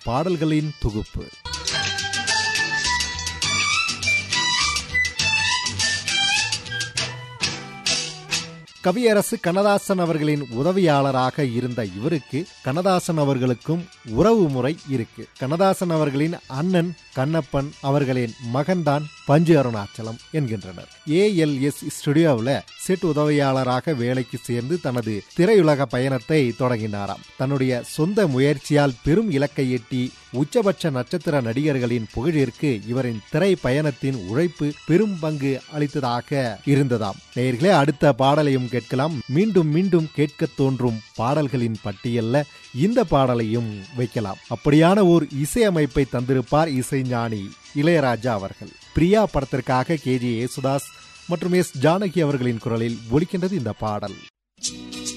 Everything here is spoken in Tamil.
பாடல்களின் தொகுப்பு கவியரசு கண்ணதாசன் அவர்களின் உதவியாளராக இருந்த இவருக்கு கண்ணதாசன் அவர்களுக்கும் உறவு முறை இருக்கு கண்ணதாசன் அவர்களின் அண்ணன் கண்ணப்பன் அவர்களின் மகன்தான் பஞ்சு அருணாச்சலம் என்கின்றனர் ஏஎல்எஸ் ஸ்டுடியோவில் செட் உதவியாளராக வேலைக்கு சேர்ந்து தனது திரையுலக பயணத்தை தொடங்கினாராம் தன்னுடைய சொந்த முயற்சியால் பெரும் இலக்கை எட்டி உச்சபட்ச நட்சத்திர நடிகர்களின் புகழிற்கு இவரின் திரை பயணத்தின் உழைப்பு பெரும் பங்கு அளித்ததாக இருந்ததாம் நேர்களே அடுத்த பாடலையும் கேட்கலாம் மீண்டும் மீண்டும் கேட்க தோன்றும் பாடல்களின் பட்டியல்ல இந்த பாடலையும் வைக்கலாம் அப்படியான ஓர் இசையமைப்பை தந்திருப்பார் இசைஞானி இளையராஜா அவர்கள் பிரியா படத்திற்காக கே ஜே யேசுதாஸ் மற்றும் எஸ் ஜானகி அவர்களின் குரலில் ஒலிக்கின்றது இந்த பாடல்